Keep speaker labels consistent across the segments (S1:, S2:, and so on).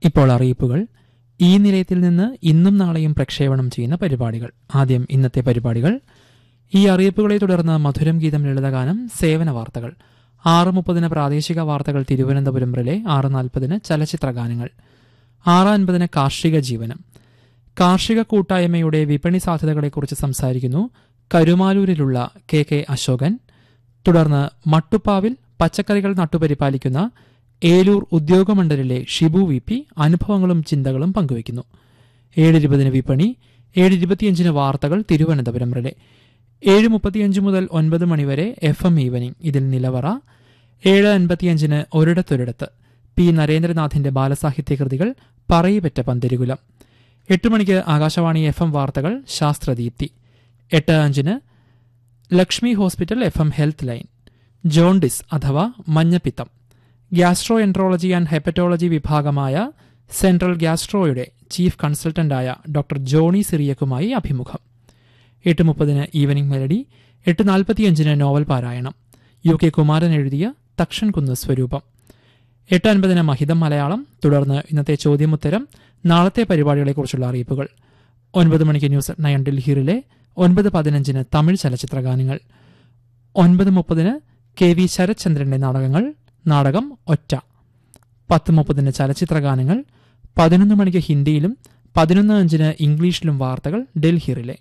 S1: ഇപ്പോൾ അറിയിപ്പുകൾ ഈ നിലയത്തിൽ നിന്ന് ഇന്നും നാളെയും പ്രക്ഷേപണം ചെയ്യുന്ന പരിപാടികൾ ആദ്യം ഇന്നത്തെ പരിപാടികൾ ഈ അറിയിപ്പുകളെ തുടർന്ന് മധുരം ഗീതം ലളിതഗാനം സേവന വാർത്തകൾ ആറ് മുപ്പതിന് പ്രാദേശിക വാർത്തകൾ തിരുവനന്തപുരം റിലെ ആറ് നാൽപ്പതിന് ചലച്ചിത്ര ഗാനങ്ങൾ ആറ് അൻപതിന് കാർഷിക ജീവനം കാർഷിക കൂട്ടായ്മയുടെ വിപണി സാധ്യതകളെക്കുറിച്ച് സംസാരിക്കുന്നു കരുമാലൂരിലുള്ള കെ കെ അശോകൻ തുടർന്ന് മട്ടുപ്പാവിൽ പച്ചക്കറികൾ നട്ടുപരിപാലിക്കുന്ന ഏലൂർ ഉദ്യോഗമണ്ഡലിലെ ഷിബു വി പി അനുഭവങ്ങളും ചിന്തകളും പങ്കുവയ്ക്കുന്നു ഏഴ് ഇരുപതിന് വിപണി ഏഴ് ഇരുപത്തിയഞ്ചിന് വാർത്തകൾ തിരുവനന്തപുരം റിലെ ഏഴ് മുപ്പത്തിയഞ്ച് മുതൽ ഒൻപത് മണിവരെ എഫ് എം ഈവനിംഗ് ഇതിൽ നിലവറ ഏഴ് അൻപത്തിയഞ്ചിന് ഒരിടത്തൊരിടത്ത് പി നരേന്ദ്രനാഥിന്റെ ബാലസാഹിത്യ കൃതികൾ പറയിപെറ്റ പന്തിരുകുലം എട്ട് മണിക്ക് ആകാശവാണി എഫ് എം വാർത്തകൾ ശാസ്ത്രദീപ്തി എട്ട് അഞ്ചിന് Lakshmi hospital F M health line jaundice അഥവാ മഞ്ഞപ്പിത്തം ഗ്യാസ്ട്രോ എൻട്രോളജി ആൻഡ് ഹെപ്പറ്റോളജി വിഭാഗമായ സെൻട്രൽ ഗ്യാസ്ട്രോയുടെ ചീഫ് കൺസൾട്ടന്റായ ഡോക്ടർ ജോണി സിറിയക്കുമായി അഭിമുഖം എട്ട് മുപ്പതിന് ഈവനിംഗ് മെലഡി എട്ട് നാൽപ്പത്തിയഞ്ചിന് നോവൽ പാരായണം യു കെ കുമാരൻ എഴുതിയ തക്ഷൻ കുന്ന് സ്വരൂപം എട്ട് അൻപതിന് മഹിതം മലയാളം തുടർന്ന് ഇന്നത്തെ ചോദ്യമുത്തരം നാളത്തെ പരിപാടികളെക്കുറിച്ചുള്ള അറിയിപ്പുകൾ ഒൻപത് മണിക്ക് ന്യൂസ് നയൻ ഡൽഹിയിലെ ഒൻപത് പതിനഞ്ചിന് തമിഴ് ചലച്ചിത്ര ഗാനങ്ങൾ ഒൻപത് മുപ്പതിന് കെ വി ശരത്ചന്ദ്രന്റെ നാടകങ്ങൾ നാടകം ഒറ്റ പത്ത് മുപ്പതിന് ചലച്ചിത്ര ഗാനങ്ങൾ പതിനൊന്ന് മണിക്ക് ഹിന്ദിയിലും പതിനൊന്ന് അഞ്ചിന് ഇംഗ്ലീഷിലും വാർത്തകൾ ഡൽഹിയിലെ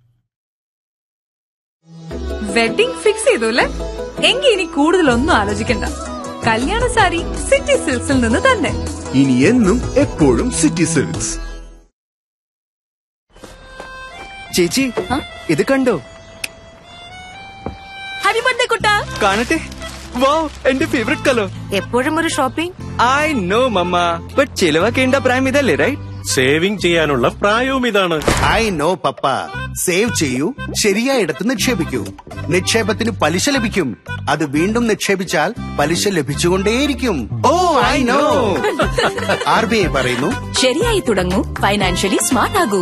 S2: വെഡിംഗ് ഫിക്സ് ചെയ്തു അല്ലേ എങ്കിൽ ഇനി കൂടുതലൊന്നും ആലോചിക്കണ്ട കല്യാണ സാരി സിറ്റി സിൽക്സിൽ നിന്ന് തന്നെ
S3: ഇനി എന്നും എപ്പോഴും സിറ്റി സിൽക്സ്
S4: ചേച്ചി ഇത് കണ്ടോ
S2: ഹാപ്പി ബർത്ത്ഡേ കുട്ടാ
S4: കാണട്ടെ വാ എന്റെ ഫേവറേറ്റ് കളർ
S2: എപ്പോഴും ഒരു shopping
S4: I know mamma but ചിലവാക്കേണ്ട പ്രായം ഇതല്ലേ റൈറ്റ്
S5: സേവിംഗ് ചെയ്യാനുള്ള പ്രായവും ഇതാണ്
S3: ഐ നോ പപ്പ സേവ് ചെയ്യൂ ശരിയായിടത്ത് നിക്ഷേപിക്കൂ നിക്ഷേപത്തിന് പലിശ ലഭിക്കും അത് വീണ്ടും നിക്ഷേപിച്ചാൽ പലിശ ലഭിച്ചുകൊണ്ടേയിരിക്കും oh I know R B I പറയുന്നു
S6: ശരിയായി തുടങ്ങൂ ഫൈനാൻഷ്യലി സ്മാർട്ട് ആകൂ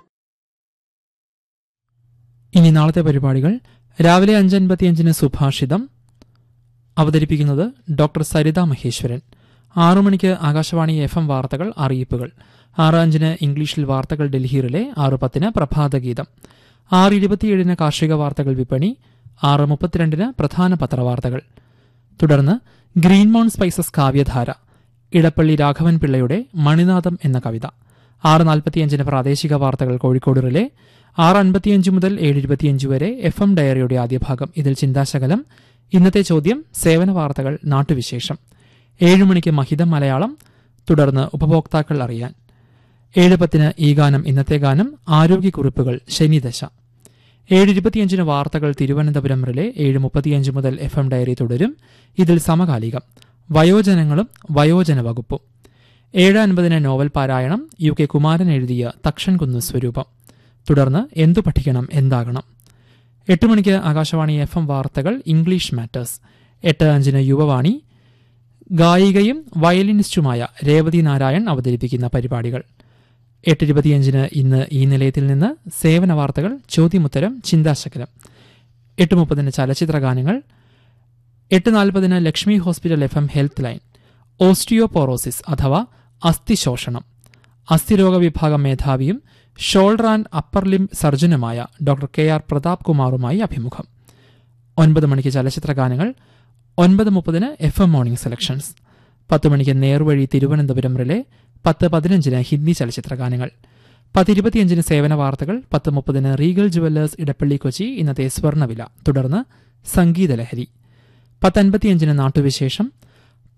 S1: ഇനി നാളത്തെ പരിപാടികൾ രാവിലെ അഞ്ചൻപത്തിയഞ്ചിന് സുഭാഷിതം അവതരിപ്പിക്കുന്നത് ഡോക്ടർ സരിത മഹേശ്വരൻ ആറു മണിക്ക് ആകാശവാണി എഫ് എം വാർത്തകൾ അറിയിപ്പുകൾ ആറ് അഞ്ചിന് ഇംഗ്ലീഷിൽ വാർത്തകൾ ഡൽഹിയിലെ ആറ് പത്തിന് പ്രഭാതഗീതം ആറ് ഇരുപത്തിയേഴിന് കാർഷിക വാർത്തകൾ വിപണി ആറ് മുപ്പത്തിരണ്ടിന് പ്രധാന പത്രവാർത്തകൾ തുടർന്ന് ഗ്രീൻ മൗണ്ട് സ്പൈസസ് കാവ്യധാര ഇടപ്പള്ളി രാഘവൻ പിള്ളയുടെ മണിനാഥം എന്ന കവിത ആറ് നാൽപ്പത്തിയഞ്ചിന് പ്രാദേശിക വാർത്തകൾ കോഴിക്കോട് റിലെ ആറ് അൻപത്തിയഞ്ച് മുതൽ ഏഴ് ഇരുപത്തിയഞ്ച് വരെ എഫ് എം ഡയറിയുടെ ആദ്യ ഭാഗം ഇതിൽ ചിന്താശകലം ഇന്നത്തെ ചോദ്യം സേവന വാർത്തകൾ നാട്ടുവിശേഷം ഏഴ് മണിക്ക് മഹിതം മലയാളം തുടർന്ന് ഉപഭോക്താക്കൾ അറിയാൻ ഏഴ് പത്തിന് ഈ ഗാനം ഇന്നത്തെ ഗാനം ആരോഗ്യക്കുറിപ്പുകൾ ശനിദശ ഏഴ് ഇരുപത്തിയഞ്ചിന് വാർത്തകൾ തിരുവനന്തപുരം റിലെ ഏഴ് മുപ്പത്തിയഞ്ച് മുതൽ എഫ് എം ഡയറി തുടരും ഇതിൽ സമകാലികം വയോജനങ്ങളും വയോജന വകുപ്പും ഏഴ് അൻപതിന് നോവൽ പാരായണം യു കെ കുമാരൻ എഴുതിയ തക്ഷൻ കുന്ന് സ്വരൂപം തുടർന്ന് എന്തു പഠിക്കണം എന്താകണം എട്ട് മണിക്ക് ആകാശവാണി എഫ് എം വാർത്തകൾ ഇംഗ്ലീഷ് മാറ്റേഴ്സ് എട്ട് അഞ്ചിന് യുവവാണി ഗായികയും വയലിനിസ്റ്റുമായ രേവതി നാരായൺ അവതരിപ്പിക്കുന്ന പരിപാടികൾ എട്ട് ഇരുപത്തിയഞ്ചിന് ഇന്ന് ഈ നിലയത്തിൽ നിന്ന് സേവന വാർത്തകൾ ചോദ്യമുത്തരം ചിന്താശകലം എട്ട് മുപ്പതിന് ചലച്ചിത്ര ഗാനങ്ങൾ എട്ട് നാൽപ്പതിന് Lakshmi hospital F M health line osteoporosis അഥവാ അസ്ഥിശോഷണം അസ്ഥിരോഗ വിഭാഗം മേധാവിയും ഷോൾഡർ ആൻഡ് അപ്പർ ലിം സർജനുമായ ഡോക്ടർ കെ ആർ പ്രതാപ് കുമാറുമായി അഭിമുഖം ഒൻപത് മണിക്ക് ചലച്ചിത്ര ഗാനങ്ങൾ ഒൻപത് മുപ്പതിന് എഫ് എം മോർണിംഗ് സെലക്ഷൻസ് പത്ത് മണിക്ക് നേർവഴി തിരുവനന്തപുരം റിലെ പത്ത് പതിനഞ്ചിന് ഹിന്ദി ചലച്ചിത്ര ഗാനങ്ങൾ പത്ത് ഇരുപത്തിയഞ്ചിന് സേവന വാർത്തകൾ പത്ത് മുപ്പതിന് റീഗൽ ജുവല്ലേഴ്സ് ഇടപ്പള്ളി കൊച്ചി ഇന്നത്തെ സ്വർണ്ണവില തുടർന്ന് സംഗീതലഹരി പത്ത് അൻപത്തിയഞ്ചിന് നാട്ടുവിശേഷം